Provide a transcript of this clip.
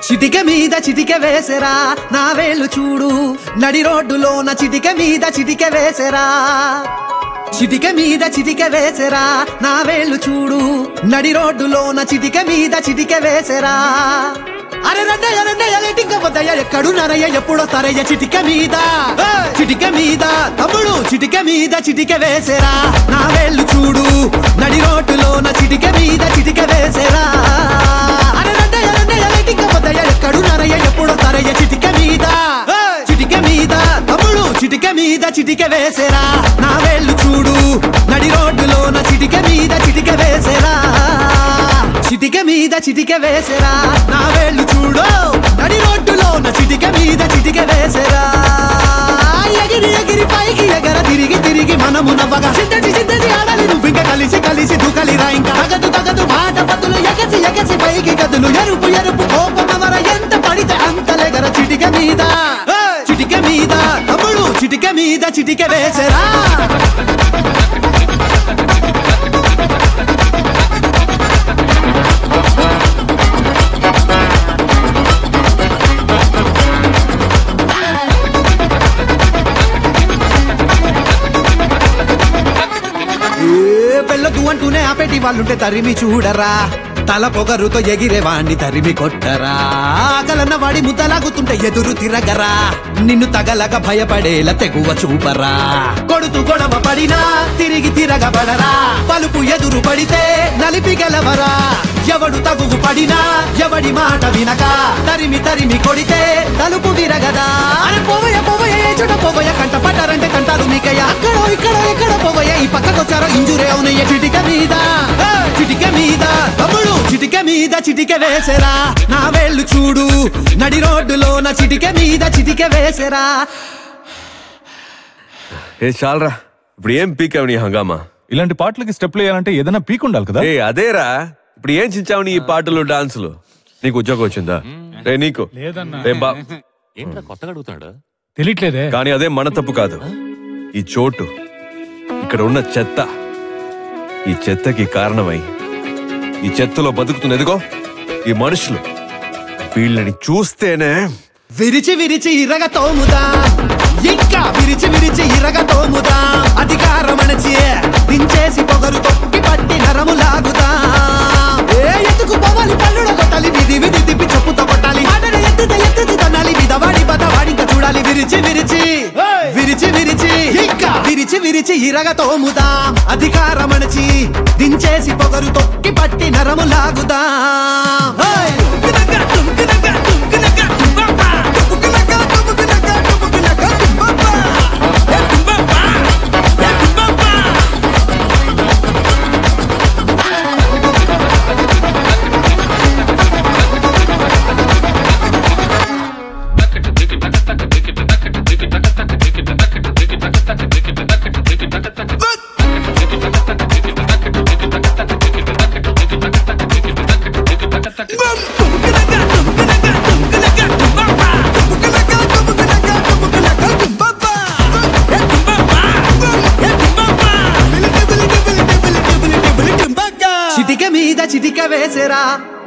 చిటిక మీద చిటిక వేసెరా నా వేళ్ళు చూడు నడి రోడ్డులోన చిటిక మీద చిటిక వేసెరా చిటిక మీద చిటిక వేసెరా నా వేళ్ళు చూడు నడి రోడ్డులోన చిటిక మీద చిటిక వేసెరా అరే రండయ్య రండయ్య లేటింక వద్దయ్య ఎక్కడు నరయ్య ఎప్పుడో సరయ్య చిటిక మీద చిటిక మీద తమ్ముడు చిటిక మీద చిటిక వేసెరా నా వేళ్ళు చూడు నడి రోడ్డులోన చిటిక మీద చిటిక వేసెరా అరే రండయ్య రండయ్య లేటింక వద్దయ్య ఎక్కడు నరయ్య ఎప్పుడో సరయ్య చిటిక మీద చిటిక మీద తమ్ముడు చిటిక మీద చిటిక వేసెరా నా వేళ్ళు చూడు నడి రోడ్డులోన చిటిక మీద చిటిక వేసెరా చిటిక మీద చిటిక వేసెరా నా వేళ్ళు చూడు నడి రోడ్డులోన చిటిక మీద చిటిక వేసెరా ఎగిరి ఎగిరి పైకి ఎగర తిరిగి తిరిగి మనము నవ్వగా చిన్నటి చిన్నటి ఆడాలి నువ్వు ఇంకా కలిసి కలిసి దూకలిరా ఇంకా తగదు తగదు మాట పదులు ఎగసి ఎగసి పైకి గదులు ఎరుపు ఎరుపు కోపమవర ఎంత పడితే అంతలెగర చిటిక మీద చిటిక మీద తమ్ముడు చిటిక మీద చిటిక వేసెరా ఏ వెళ్ళదు అంటూనే ఆపేటి వాళ్ళుంటే తరిమి చూడరా తల పొగరుతో ఎగిరే వాణ్ణి తరిమి కొట్టరా ఆకలన్న వాడి ముద్దలాగుతుంటే ఎదురు తిరగరా నిన్ను తగలక భయపడేలా తెగువ చూపరా కొడుతూ గొడవ పడినా తిరిగి తిరగబడరా పలుపు ఎదురు పడితే నలిపి గెలవరా ఎవడు తగువు పడినా ఎవడి మాట వినక తరిమి తరిమి కొడితే తలుపు విరగదా అరే పోవయ్య పోవయ్య ఏ చోట పోవయ్య కంట పట్టారంటే కంటారు మీకయ్య అక్కడో ఇక్కడో ఎక్కడ పోవయ్య ఈ పక్కకొచ్చారో ఇంజురే అవునయ్య చిటిక మీద చిటిక మీద తమ్ముడు చిటిక మీద చిటిక వేసెరా నా వేళ్ళు చూడు నడి రోడ్డులోన చిటిక మీద చిటిక వేసెరా ఏ చాలరా ఇప్పుడు ఏం పీకావు నీ హంగామా ఇలాంటి పాటలకి స్టెప్లు వేయాలంటే ఏదైనా పీక్ ఉండాలి కదా ఏ అదేరా ఇప్పుడు ఏం చించావు నీ ఈ పాటలు డాన్సులు నీకు ఉద్యోగం వచ్చిందా రే నీకు రే బా ఏంట్రా కొత్తగా అడుగుతున్నాడు తెలియట్లేదే కానీ అదే మన తప్పు కాదు ఈ చోటు ఇక్కడ ఉన్న చెత్త ఈ చెత్తకి కారణమై ఈ చెత్తలో బతుకుతున్న ఎదుగో ఈ మనుషులు వీళ్ళని చూస్తేనే విరిచి విరిచి ఇరగ తోముదా ఇంకా విరిచి విరిచి ఇరగ తోముదా అధికారమణచి దించేసి పొగరు తొక్కి పట్టి నరము లాగుదా ఏ ఎత్తుకు పోవాలి పల్లుడ కొట్టాలి విధి విధి తిప్పి చెప్పుతో కొట్టాలి ఆడన ఎత్తుత ఎత్తుతు తన్నాలి విధవాడి బతవాడి ఇంకా చూడాలి విరిచి విరిచి విరిచి విరిచి ఇంకా విరిచి విరిచి ఇరగ తోముదా అధికారమణచి దించేసి పొగరు తొక్కి పట్టి నరము లాగుదా హేయ్! చిటిక మీద చిటిక వేసెరా